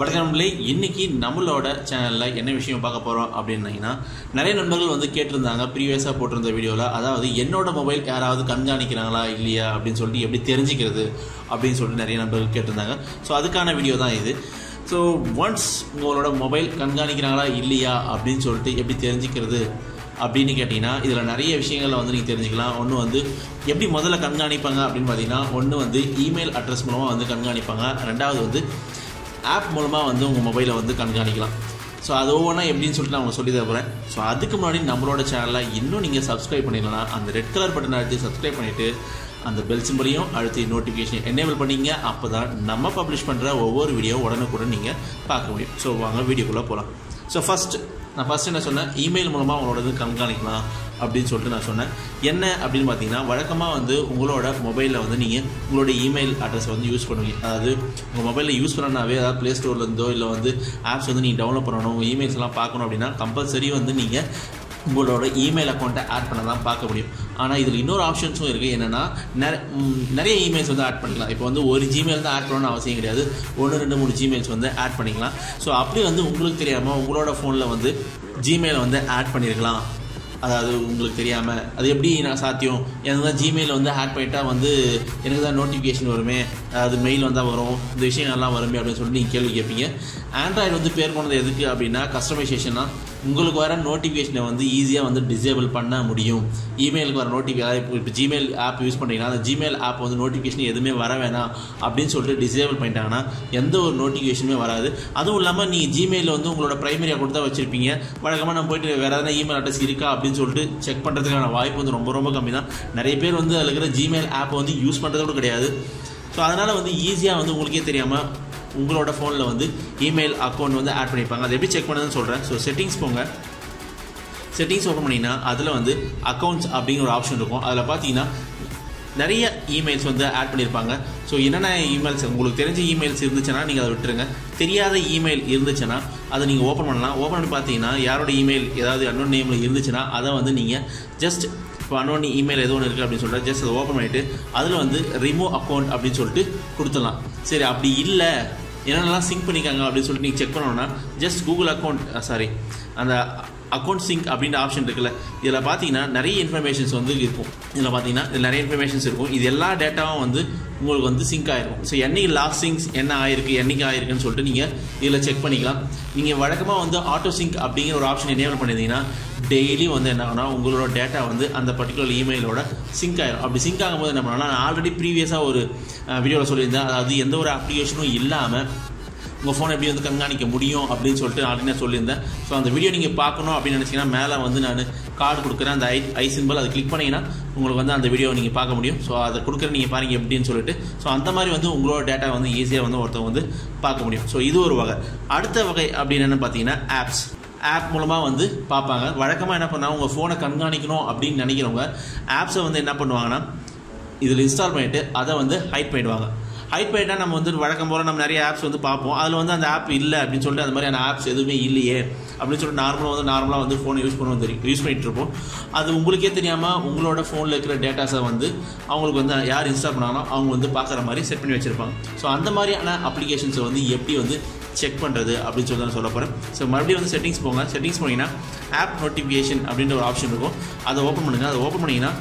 வடக்கிழமையிலே இன்னைக்கு நம்மளோட சேனலில் என்ன விஷயம் பார்க்க போகிறோம் அப்படின்னீங்கன்னா நிறைய நண்பர்கள் வந்து கேட்டிருந்தாங்க ப்ரீவியஸாக போட்டிருந்த வீடியோவில் அதாவது என்னோட மொபைல் யாராவது கண்காணிக்கிறாங்களா இல்லையா அப்படின்னு சொல்லிட்டு எப்படி தெரிஞ்சுக்கிறது அப்படின்னு சொல்லிட்டு நிறைய நண்பர்கள் கேட்டிருந்தாங்க ஸோ அதுக்கான வீடியோ தான் இது ஸோ ஒன்ஸ் உங்களோட மொபைல் கண்காணிக்கிறாங்களா இல்லையா அப்படின்னு சொல்லிட்டு எப்படி தெரிஞ்சுக்கிறது அப்படின்னு கேட்டிங்கன்னா இதில் நிறைய விஷயங்களை வந்து நீங்கள் தெரிஞ்சுக்கலாம் ஒன்று வந்து எப்படி முதல்ல கண்காணிப்பாங்க அப்படின்னு பார்த்தீங்கன்னா ஒன்று வந்து இமெயில் அட்ரஸ் மூலமாக வந்து கண்காணிப்பாங்க ரெண்டாவது வந்து ஆப் மூலமாக வந்து உங்கள் மொபைலை வந்து கண்காணிக்கலாம் ஸோ அது ஒவ்வொன்றா எப்படின்னு சொல்லிட்டு நான் உங்களுக்கு சொல்லி தரப்போகிறேன் ஸோ அதுக்கு முன்னாடி நம்மளோட சேனலில் இன்னும் நீங்கள் சப்ஸ்கிரைப் பண்ணிடலாம் அந்த ரெட் கலர் பட்டன் அழுத்தி சப்ஸ்கிரைப் பண்ணிவிட்டு அந்த பெல் சிம்பளையும் அழுத்தி நோட்டிஃபிகேஷன் எனேபிள் பண்ணிங்க அப்போ தான் நம்ம பப்ளிஷ் பண்ணுற ஒவ்வொரு வீடியோ உடனுக்குடன் நீங்கள் பார்க்க முடியும் ஸோ வாங்க வீடியோக்குள்ளே போகலாம் ஸோ ஃபஸ்ட் நான் ஃபஸ்ட் என்ன சொன்னேன் இமெயில் மூலமாக உங்களோட இது கண்காணிக்கலாம் அப்படின்னு சொல்லிட்டு நான் சொன்னேன் என்ன அப்படின்னு பார்த்தீங்கன்னா வழக்கமாக வந்து உங்களோட மொபைலில் வந்து நீங்கள் உங்களோட இமெயில் அட்ரஸ் வந்து யூஸ் பண்ணுவீங்க அதாவது உங்கள் மொபைலில் யூஸ் பண்ணனாவே அதாவது ப்ளே ஸ்டோர்லேருந்தோ இல்லை வந்து ஆப்ஸ் வந்து நீங்கள் டவுன்லோட் பண்ணணும் உங்கள் இமெயில்ஸ் எல்லாம் பார்க்கணும் அப்படின்னா கம்பல்சரி வந்து நீங்கள் உங்களோட இமெயில் அக்கௌண்ட்டை ஆட் பண்ண தான் பார்க்க முடியும் ஆனால் இதில் இன்னொரு ஆப்ஷன்ஸும் இருக்குது என்னென்னா நிறைய இமெயில்ஸ் வந்து ஆட் பண்ணிக்கலாம் இப்போ வந்து ஒரு ஜிமெயில் தான் ஆட் பண்ணணும்னு அவசியம் கிடையாது ஒன்று ரெண்டு மூணு ஜிமெயில்ஸ் வந்து ஆட் பண்ணிக்கலாம் ஸோ அப்படி வந்து உங்களுக்கு தெரியாமல் உங்களோட ஃபோனில் வந்து ஜிமெயிலை வந்து ஆட் பண்ணியிருக்கலாம் அதாவது உங்களுக்கு தெரியாமல் அது எப்படி நான் சாத்தியம் எனக்கு தான் ஜிமெயில் வந்து ஆட் பண்ணிட்டா வந்து எனக்கு தான் நோட்டிஃபிகேஷன் வருமே அது மெயில் வந்தால் வரும் இந்த விஷயங்கள்லாம் வருமே அப்படின்னு சொல்லிட்டு நீங்கள் கேள்வி கேட்பீங்க ஆண்ட்ராய்டு வந்து பேர் கொண்டது எதுக்கு அப்படின்னா கஸ்டமைசேஷன்னா உங்களுக்கு வர நோட்டிஃபிகேஷனை வந்து ஈஸியாக வந்து டிசேபிள் பண்ண முடியும் இமெயிலுக்கு வர நோட்டிஃபிகே இப்போ இப்போ ஜிமெயில் ஆப் யூஸ் பண்ணுறீங்கன்னா அந்த ஜிமெயில் ஆப் வந்து நோட்டிஃபிகேஷன் எதுவுமே வர வேணாம் அப்படின்னு சொல்லிட்டு டிசேபிள் பண்ணிட்டாங்கன்னா எந்த ஒரு நோட்டிஃபிகேஷனுமே வராது அதுவும் இல்லாமல் நீங்கள் ஜிமெயிலில் வந்து உங்களோட ப்ரைமரி அக்கௌண்ட் தான் வச்சுருப்பீங்க வழக்கமாக நம்ம போயிட்டு வேறு எதனா இமெயில் அட்ரஸ் இருக்கா அப்படின்னு சொல்லிட்டு செக் பண்ணுறதுக்கான வாய்ப்பு வந்து ரொம்ப ரொம்ப கம்மி தான் நிறைய பேர் வந்து அதில் இருக்கிற ஜிமெயில் ஆப்பை வந்து யூஸ் பண்ணுறது கூட கிடையாது ஸோ அதனால் வந்து ஈஸியாக வந்து உங்களுக்கே தெரியாமல் உங்களோட ஃபோனில் வந்து இமெயில் அக்கௌண்ட் வந்து ஆட் பண்ணியிருப்பாங்க அதை எப்படி செக் பண்ணதுன்னு சொல்கிறேன் ஸோ செட்டிங்ஸ் போங்க செட்டிங்ஸ் ஓப்பன் பண்ணிங்கன்னா அதில் வந்து அக்கௌண்ட்ஸ் அப்படிங்கிற ஒரு ஆப்ஷன் இருக்கும் அதில் பார்த்தீங்கன்னா நிறைய இமெயில்ஸ் வந்து ஆட் பண்ணியிருப்பாங்க ஸோ என்னென்ன இமெயில்ஸ் உங்களுக்கு தெரிஞ்ச இமெயில்ஸ் இருந்துச்சுன்னா நீங்கள் அதை விட்டுருங்க தெரியாத இமெயில் இருந்துச்சுன்னா அதை நீங்கள் ஓப்பன் பண்ணலாம் ஓப்பன் பண்ணி பார்த்தீங்கன்னா யாரோட இமெயில் ஏதாவது அன்னோன் நேமில் இருந்துச்சுன்னா அதை வந்து நீங்கள் ஜஸ்ட் இப்போ அன்னோன் இமெயில் எது ஒன்று இருக்குது அப்படின்னு சொல்லிட்டு ஜஸ்ட் அதை ஓப்பன் பண்ணிவிட்டு அதில் வந்து ரிமூவ் அக்கௌண்ட் அப்படின்னு சொல்லிட்டு கொடுத்துடலாம் சரி அப்படி இல்லை என்னென்னலாம் சிங்க் பண்ணிக்காங்க அப்படின்னு சொல்லிட்டு நீங்கள் செக் பண்ணணும்னா ஜஸ்ட் கூகுள் அக்கௌண்ட் சாரி அந்த அக்கௌண்ட் சிங்க் அப்படின்ற ஆப்ஷன் இருக்குல்ல இதில் பார்த்தீங்கன்னா நிறைய இன்ஃபர்மேஷன்ஸ் வந்து இருக்கும் இதில் பார்த்தீங்கன்னா இதில் நிறைய இன்ஃபர்மேஷன்ஸ் இருக்கும் இது எல்லா டேட்டாவும் வந்து உங்களுக்கு வந்து சிங்க் ஆகிருக்கும் ஸோ என்னைக்கு லாஸ்ட் சிங்ஸ் என்ன ஆயிருக்கு என்னைக்கு ஆயிருக்குன்னு சொல்லிட்டு நீங்கள் இதில் செக் பண்ணிக்கலாம் நீங்கள் வழக்கமாக வந்து ஆட்டோ சிங்க் அப்படிங்கிற ஒரு ஆப்ஷன் எனேபிள் பண்ணியிருந்தீங்கன்னா டெய்லி வந்து என்ன ஆகுனா உங்களோட டேட்டா வந்து அந்த பர்டிகுலர் இமெயிலோட சிங்க் ஆயிரும் அப்படி சிங்க் ஆகும்போது என்ன பண்ணலாம் நான் ஆல்ரெடி ப்ரீவியஸாக ஒரு வீடியோவில் சொல்லியிருந்தேன் அதாவது எந்த ஒரு அப்ளிகேஷனும் இல்லாமல் உங்கள் ஃபோனை எப்படி வந்து கண்காணிக்க முடியும் அப்படின்னு சொல்லிட்டு ஆல்ரெடி நான் சொல்லியிருந்தேன் ஸோ அந்த வீடியோ நீங்கள் பார்க்கணும் அப்படின்னு நினச்சிங்கன்னா மேலே வந்து நான் கார்டு கொடுக்குறேன் அந்த ஐ ஐ சிம்பிள் அதை கிளிக் பண்ணிங்கன்னா உங்களுக்கு வந்து அந்த வீடியோ நீங்கள் பார்க்க முடியும் ஸோ அதை கொடுக்குற நீங்கள் பாருங்க எப்படின்னு சொல்லிட்டு ஸோ அந்த மாதிரி வந்து உங்களோட டேட்டா வந்து ஈஸியாக வந்து ஒருத்தவங்க வந்து பார்க்க முடியும் ஸோ இது ஒரு வகை அடுத்த வகை அப்படின்னு என்ன பார்த்தீங்கன்னா ஆப்ஸ் ஆப் மூலமாக வந்து பார்ப்பாங்க வழக்கமாக என்ன பண்ணால் உங்கள் ஃபோனை கண்காணிக்கணும் அப்படின்னு நினைக்கிறவங்க ஆப்ஸை வந்து என்ன பண்ணுவாங்கன்னா இதில் இன்ஸ்டால் பண்ணிவிட்டு அதை வந்து ஹைட் பண்ணிடுவாங்க ஹைட் பண்ணிட்டா நம்ம வந்து வழக்கம் போல் நம்ம நிறைய ஆப்ஸ் வந்து பார்ப்போம் அதில் வந்து அந்த ஆப் இல்லை அப்படின்னு சொல்லிட்டு அந்த மாதிரியான ஆப்ஸ் எதுவுமே இல்லையே அப்படின்னு சொல்லிட்டு நார்மலாக வந்து நார்மலாக வந்து ஃபோனை யூஸ் பண்ணுவோம் தெரியும் யூஸ் பண்ணிட்டு இருப்போம் அது உங்களுக்கே தெரியாமல் உங்களோட ஃபோனில் இருக்கிற டேட்டாஸை வந்து அவங்களுக்கு வந்து யார் இன்ஸ்டால் பண்ணாங்களோ அவங்க வந்து பார்க்குற மாதிரி செட் பண்ணி வச்சுருப்பாங்க ஸோ அந்த மாதிரியான அப்ளிகேஷன்ஸை வந்து எப்படி வந்து செக் பண்ணுறது அப்படின்னு சொல்லி நான் சொல்ல போகிறேன் ஸோ மறுபடியும் வந்து செட்டிங்ஸ் போங்க செட்டிங்ஸ் போனீங்கன்னா ஆப் நோட்டிஃபிகேஷன் அப்படின்ற ஒரு ஆப்ஷன் இருக்கும் அதை ஓப்பன் பண்ணுங்கள் அதை ஓப்பன் பண்ணிங்கன்னா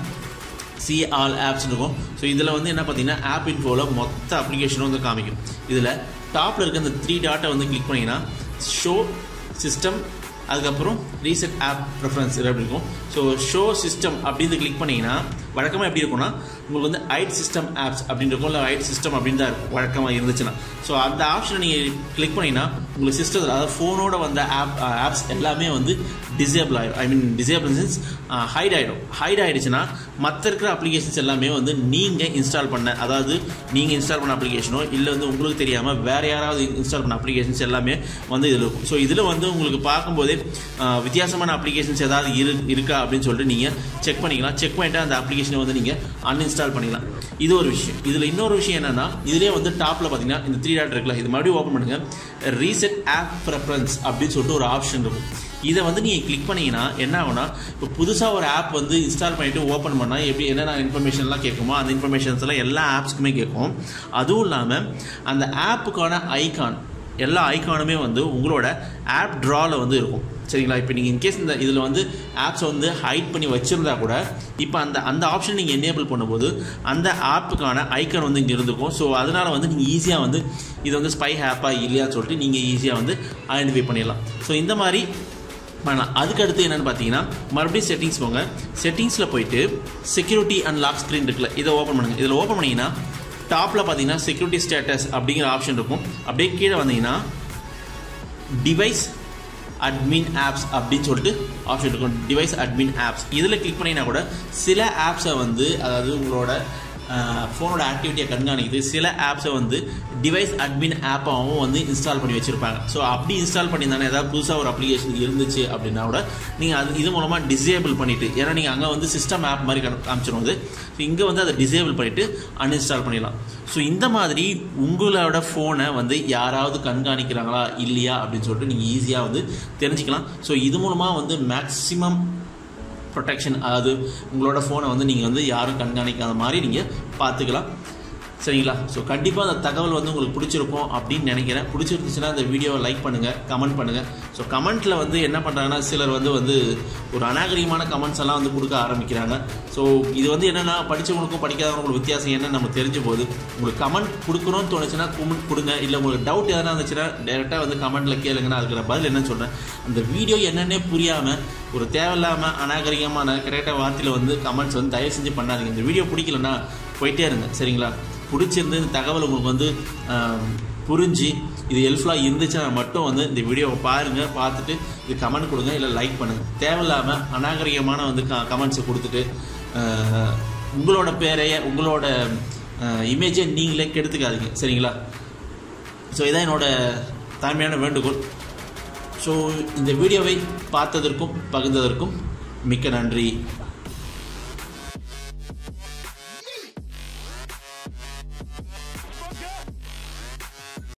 சி ஆல் ஆப்ஸ் இருக்கும் ஸோ இதில் வந்து என்ன பார்த்தீங்கன்னா ஆப் இன்ஃபோவில் மொத்த அப்ளிகேஷனும் வந்து காமிக்கும் இதில் டாப்பில் இருக்க இந்த த்ரீ டாட்டை வந்து கிளிக் பண்ணிங்கன்னா ஷோ சிஸ்டம் அதுக்கப்புறம் ரீசெட் ஆப் ப்ரிஃபரன்ஸ் அப்படி இருக்கும் ஸோ ஷோ சிஸ்டம் அப்படின்னு கிளிக் பண்ணிங்கன்னா வழக்கமாக எப்படி இருக்கும்னா உங்களுக்கு வந்து ஐட் சிஸ்டம் ஆப்ஸ் அப்படின்னு இருக்கும் இல்லை ஐட் சிஸ்டம் அப்படின்னு தான் இருக்கும் வழக்கமாக இருந்துச்சுன்னா ஸோ அந்த ஆப்ஷனை நீங்கள் கிளிக் பண்ணிங்கன்னா உங்களுக்கு சிஸ்டத்தில் அதாவது ஃபோனோட வந்த ஆப் ஆப்ஸ் எல்லாமே வந்து டிசேபிள் ஆகிடும் I mean disable means hide ஆகிடும் ஹைட் ஆகிடுச்சுன்னா மற்ற இருக்கிற அப்ளிகேஷன்ஸ் எல்லாமே வந்து நீங்கள் இன்ஸ்டால் பண்ண அதாவது நீங்கள் இன்ஸ்டால் பண்ண அப்ளிகேஷனோ இல்லை வந்து உங்களுக்கு தெரியாமல் வேறு யாராவது இன்ஸ்டால் பண்ண அப்ளிகேஷன்ஸ் எல்லாமே வந்து இதில் இருக்கும் ஸோ இதில் வந்து உங்களுக்கு பார்க்கும்போதே வித்தியாசமான அப்ளிகேஷன்ஸ் ஏதாவது இரு இருக்கா அப்படின்னு சொல்லிட்டு நீங்கள் செக் பண்ணிக்கலாம் செக் பண்ணிட்டு அந்த அப்ளிகேஷனை வந்து நீங்கள் அன்இன்ஸ்டால் பண்ணிக்கலாம் இது ஒரு விஷயம் இதில் இன்னொரு விஷயம் என்னென்னா இதிலே வந்து டாப்பில் பார்த்தீங்கன்னா இந்த த்ரீ டாட் இருக்குல்ல இது மறுபடியும் ஓப்பன் பண்ணுங்கள் ரீசெட் ஆப் ப்ரெஃபரன்ஸ் அப்படின்னு சொல்லிட்டு ஒரு ஆப்ஷன் இருக்கும் இதை வந்து நீங்கள் கிளிக் பண்ணீங்கன்னா என்ன ஆகும்னா இப்போ புதுசாக ஒரு ஆப் வந்து இன்ஸ்டால் பண்ணிவிட்டு ஓப்பன் பண்ணால் எப்படி என்னென்ன இன்ஃபர்மேஷன்லாம் கேட்குமோ அந்த இன்ஃபர்மேஷன்ஸ் எல்லாம் எல்லா ஆப்ஸ்க்குமே கேட்கும் அதுவும் இல்லாமல் அந்த ஆப்புக்கான ஐகான் எல்லா ஐக்கானுமே வந்து உங்களோட ஆப் ட்ராவில் வந்து இருக்கும் சரிங்களா இப்போ நீங்கள் இன்கேஸ் இந்த இதில் வந்து ஆப்ஸை வந்து ஹைட் பண்ணி வச்சுருந்தா கூட இப்போ அந்த அந்த ஆப்ஷன் நீங்கள் எனேபிள் பண்ணும்போது அந்த ஆப்புக்கான ஐக்கான் வந்து இங்கே இருந்துக்கும் ஸோ அதனால் வந்து நீங்கள் ஈஸியாக வந்து இது வந்து ஸ்பை ஆப்பாக இல்லையான்னு சொல்லிட்டு நீங்கள் ஈஸியாக வந்து ஐடென்டிஃபை பண்ணிடலாம் ஸோ இந்த மாதிரி பண்ணலாம் அதுக்கு அடுத்து என்னென்னு பார்த்தீங்கன்னா மறுபடியும் செட்டிங்ஸ் போங்க செட்டிங்ஸில் போயிட்டு செக்யூரிட்டி அண்ட் லாக் ஸ்க்ரீன் இருக்குல்ல இதை ஓப்பன் பண்ணுங்கள் இதில் ஓப்பன் பண்ணிங்கன்னா டாப்பில் பார்த்தீங்கன்னா செக்யூரிட்டி ஸ்டேட்டஸ் அப்படிங்கிற ஆப்ஷன் இருக்கும் அப்படியே கீழே வந்தீங்கன்னா டிவைஸ் அட்மின் ஆப்ஸ் அப்படின்னு சொல்லிட்டு ஆப்ஷன் இருக்கும் டிவைஸ் அட்மின் ஆப்ஸ் இதில் கிளிக் பண்ணிங்கன்னா கூட சில ஆப்ஸை வந்து அதாவது உங்களோட ஃபோனோட ஆக்டிவிட்டியை கண்காணிக்குது சில ஆப்ஸை வந்து டிவைஸ் அட்மின் ஆப்பாகவும் வந்து இன்ஸ்டால் பண்ணி வச்சுருப்பாங்க ஸோ அப்படி இன்ஸ்டால் பண்ணியிருந்தானே ஏதாவது புதுசாக ஒரு அப்ளிகேஷன் இருந்துச்சு அப்படின்னா கூட நீங்கள் அது இது மூலமாக டிசேபிள் பண்ணிவிட்டு ஏன்னா நீங்கள் அங்கே வந்து சிஸ்டம் ஆப் மாதிரி காமிச்சிடும் அது ஸோ இங்கே வந்து அதை டிசேபிள் பண்ணிவிட்டு அன்இன்ஸ்டால் பண்ணிடலாம் ஸோ இந்த மாதிரி உங்களோட ஃபோனை வந்து யாராவது கண்காணிக்கிறாங்களா இல்லையா அப்படின்னு சொல்லிட்டு நீங்கள் ஈஸியாக வந்து தெரிஞ்சுக்கலாம் ஸோ இது மூலமாக வந்து மேக்ஸிமம் ப்ரொடெக்ஷன் அதாவது உங்களோட ஃபோனை வந்து நீங்கள் வந்து யாரும் கண்காணிக்காத மாதிரி நீங்கள் பார்த்துக்கலாம் சரிங்களா ஸோ கண்டிப்பாக அந்த தகவல் வந்து உங்களுக்கு பிடிச்சிருக்கும் அப்படின்னு நினைக்கிறேன் பிடிச்சிருந்துச்சுன்னா அந்த வீடியோவை லைக் பண்ணுங்கள் கமெண்ட் பண்ணுங்கள் ஸோ கமெண்ட்டில் வந்து என்ன பண்ணுறாங்கன்னா சிலர் வந்து வந்து ஒரு அநாகரிகமான கமெண்ட்ஸ் எல்லாம் வந்து கொடுக்க ஆரம்பிக்கிறாங்க ஸோ இது வந்து என்னென்னா படித்தவங்களுக்கும் படிக்காதவங்களுக்கும் வித்தியாசம் என்ன நம்ம தெரிஞ்ச போது உங்களுக்கு கமெண்ட் கொடுக்கணும்னு தோணுச்சுன்னா கமெண்ட் கொடுங்க இல்லை உங்களுக்கு டவுட் எதனா இருந்துச்சுன்னா டேரெக்டாக வந்து கமெண்ட்டில் கேளுங்கன்னா அதுக்கு நான் பதில் என்னன்னு சொல்கிறேன் அந்த வீடியோ என்னென்னே புரியாமல் ஒரு தேவையில்லாமல் அநாகரிகமான கரெக்டாக வார்த்தையில் வந்து கமெண்ட்ஸ் வந்து தயவு செஞ்சு பண்ணாதீங்க இந்த வீடியோ பிடிக்கலன்னா போயிட்டே இருங்க சரிங்களா பிடிச்சிருந்து இந்த தகவல் உங்களுக்கு வந்து புரிஞ்சு இது ஹெல்ப்ஃபுல்லாக இருந்துச்சுன்னா மட்டும் வந்து இந்த வீடியோவை பாருங்கள் பார்த்துட்டு இது கமெண்ட் கொடுங்க இல்லை லைக் பண்ணுங்கள் தேவையில்லாமல் அநாகரிகமான வந்து க கமெண்ட்ஸை கொடுத்துட்டு உங்களோட பேரைய உங்களோட இமேஜை நீங்களே கெடுத்துக்காதீங்க சரிங்களா ஸோ இதான் என்னோட தாழ்மையான வேண்டுகோள் ஸோ இந்த வீடியோவை பார்த்ததற்கும் பகிர்ந்ததற்கும் மிக்க நன்றி